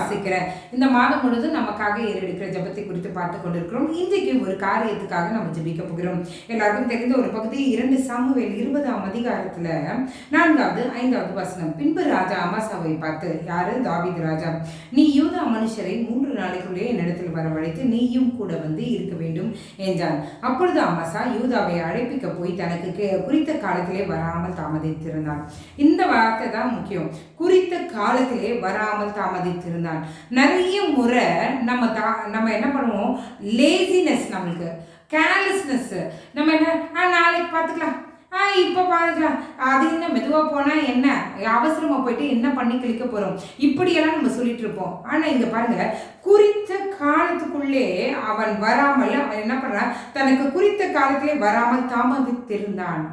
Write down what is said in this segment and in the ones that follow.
வாசிக்கிறேன் இந்த மாதம் முழுவதும் நமக்காக ஏறெடுக்கிற ஜெபத்தை குறித்து பார்த்து கொண்டிருக்கிறோம் இன்றைக்கு ஒரு காரியத்துக்காக நம்ம ஜெபிக்க போகிறோம் எல்லாருக்கும் தெரிந்த ஒரு பகுதி இரண்டு சாமுவேல் இருபதாம் அதிகாரத்துல நான்காவது ஐந்தாவது வசனம் பின்பு ராஜா அமாசாவை பார்த்து யாரு தாவீது ராஜா நீ யூதா மனுஷரை மூன்று நாளைக்குள்ளே என்னிடத்தில் வரவழைத்து நீயும் கூட வந்து இருக்க வேண்டும் என்றான் அப்பொழுது அமாசா யூதாவை அழைப்பிக்க போய் தனக்கு கே- குறித்த காலத்திலே வராமல் தாமதித்திருந்தான் இந்த வார்த்தை தான் முக்கியம் குறித்த காலத்திலே வராமல் தாமதித்திருந்தான் நிறைய முறை நம்ம தா நம்ம என்ன பண்ணுவோம் லேசினஸ் நம்மளுக்கு கேர்லெஸ்னஸ் நம்ம என்ன ஆ நாளைக்கு பார்த்துக்கலாம் ஆ இப்போ பார்த்துக்கலாம் அது என்ன மெதுவாக போனால் என்ன அவசரமாக போயிட்டு என்ன பண்ணி கிளிக்க போகிறோம் இப்படியெல்லாம் நம்ம சொல்லிட்டு இருப்போம் ஆனால் இங்கே பாருங்க குறித்த காலத்துக்குள்ளே அவன் வராமல் அவன் என்ன பண்ணுறான் தனக்கு குறித்த காலத்திலே வராமல் தாமதித்திருந்தான்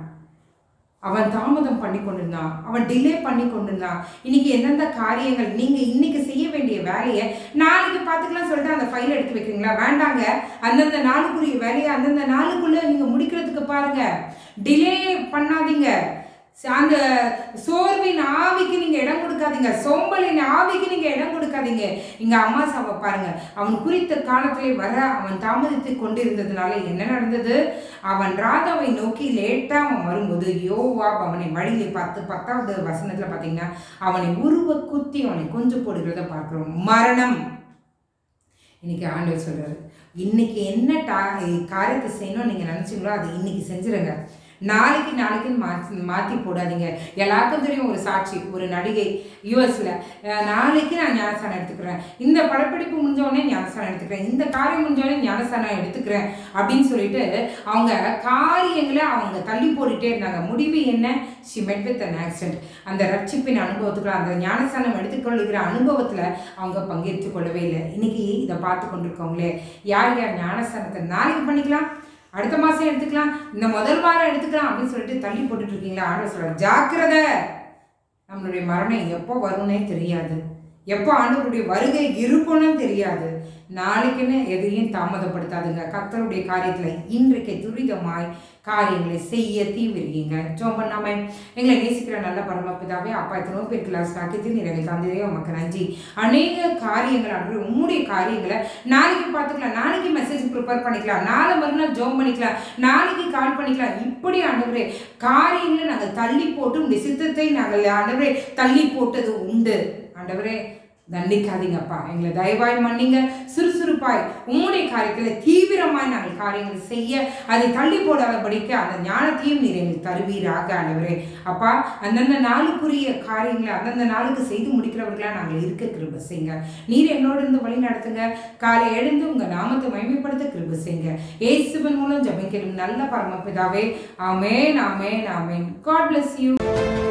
அவன் தாமதம் பண்ணி கொண்டிருந்தான் அவன் டிலே பண்ணி கொண்டிருந்தான் இன்னைக்கு எந்தெந்த காரியங்கள் நீங்க இன்னைக்கு செய்ய வேண்டிய வேலையை நாளைக்கு பார்த்துக்கலாம் சொல்லிட்டு அந்த ஃபைல் எடுத்து வைக்கிறீங்களா வேண்டாங்க அந்தந்த நாளுக்குரிய வேலையை அந்தந்த நாளுக்குள்ள நீங்க முடிக்கிறதுக்கு பாருங்க டிலே பண்ணாதீங்க ச- அந்த சோர்வின் ஆவிக்கு நீங்க இடம் கொடுக்காதீங்க சோம்பலின் ஆவிக்கு நீங்க இடம் கொடுக்காதீங்க இங்க அம்மா சாவை பாருங்க அவன் குறித்த காலத்திலே வர அவன் தாமதித்து கொண்டிருந்ததுனால என்ன நடந்தது அவன் ராதாவை நோக்கி லேட்டா அவன் வரும்போது யோவாப் அவனை வழியிலே பார்த்து பத்தாவது வசனத்துல பாத்தீங்கன்னா அவனை உருவ குத்தி அவனை கொஞ்சு போடுகிறத பார்க்கிறோம் மரணம் இன்னைக்கு ஆண்டவர் சொல்றாரு இன்னைக்கு என்ன டா காரியத்தை செய்யணும்னு நீங்க நினைச்சீங்களோ அது இன்னைக்கு செஞ்சிருங்க நாளைக்கு நாளைக்கு மாற்றி மாற்றி போடாதீங்க எல்லாருக்கும் தெரியும் ஒரு சாட்சி ஒரு நடிகை யூஎஸ்ல நாளைக்கு நான் ஞானஸ்தானம் எடுத்துக்கிறேன் இந்த படப்பிடிப்பு முடிஞ்ச உடனே ஞானஸ்தானம் எடுத்துக்கிறேன் இந்த காரியம் முடிஞ்ச உடனே ஞானஸ்தானம் எடுத்துக்கிறேன் அப்படின்னு சொல்லிட்டு அவங்க காரியங்களை அவங்க தள்ளி போட்டுட்டே இருந்தாங்க முடிவு என்ன ஷி மெட் வித் அன் ஆக்சிடென்ட் அந்த ரட்சிப்பின் அனுபவத்துக்குள்ள அந்த ஞானஸ்தானம் எடுத்துக்கொள்ளுகிற அனுபவத்துல அவங்க பங்கேற்று கொள்ளவே இல்லை இன்னைக்கு இதை பார்த்து கொண்டிருக்கவங்களே யார் யார் ஞானஸ்தானத்தை நாளைக்கு பண்ணிக்கலாம் அடுத்த மாசம் எடுத்துக்கலாம் இந்த முதல் வாரம் எடுத்துக்கலாம் அப்படின்னு சொல்லிட்டு தள்ளி போட்டுட்டு இருக்கீங்களா ஆண்டவர் சொல்றாரு ஜாக்கிரதை நம்மளுடைய மரணம் எப்போ வரும்னே தெரியாது எப்போ ஆண்டவருடைய வருகை இருக்கும்னு தெரியாது நாளைக்குன்னு எதையும் தாமதப்படுத்தாதுங்க கர்த்தருடைய காரியத்துல இன்றைக்கு துரிதமாய் காரியங்களை செய்ய தீவிரியுங்க ஜோம் பண்ணாம எங்களை நேசிக்கிற நல்ல பரமபிதாவே அப்பா எத்தனோ பேர் கிளாஸ் ஆக்கித்து நீங்கள் தந்ததே உமக்கு நன்றி அநேக காரியங்கள் அன்று உம்முடைய காரியங்களை நாளைக்கு பார்த்துக்கலாம் நாளைக்கு மெசேஜ் ப்ரிப்பேர் பண்ணிக்கலாம் நாளை மறுநாள் ஜோம் பண்ணிக்கலாம் நாளைக்கு கால் பண்ணிக்கலாம் இப்படி ஆண்டவரே காரியங்களை நாங்கள் தள்ளி போட்டு உடைய சித்தத்தை நாங்கள் ஆண்டவரே தள்ளி போட்டது உண்டு ஆண்டவரே தண்டிக்காதீங்கப்பா எங்களை தயவாய் மன்னிங்க சுறுசுறுப்பாய் உம்முடைய காரியத்தில் தீவிரமாய் நாங்கள் காரியங்களை செய்ய அதை தள்ளி போடாதபடிக்கு அந்த ஞானத்தையும் நீர் எங்களுக்கு தருவீராக ஆண்டவரே அப்பா அந்தந்த நாளுக்குரிய காரியங்களை அந்தந்த நாளுக்கு செய்து முடிக்கிறவர்களா நாங்கள் இருக்க கிருப செய்யுங்க நீர் என்னோடு இருந்து வழி நடத்துங்க காலை எழுந்து உங்க நாமத்தை மகிமைப்படுத்த கிருப செய்யுங்க ஏசுவன் மூலம் ஜபிக்கிறோம் நல்ல பரமபிதாவே ஆமேன் ஆமேன் ஆமேன் காட் bless யூ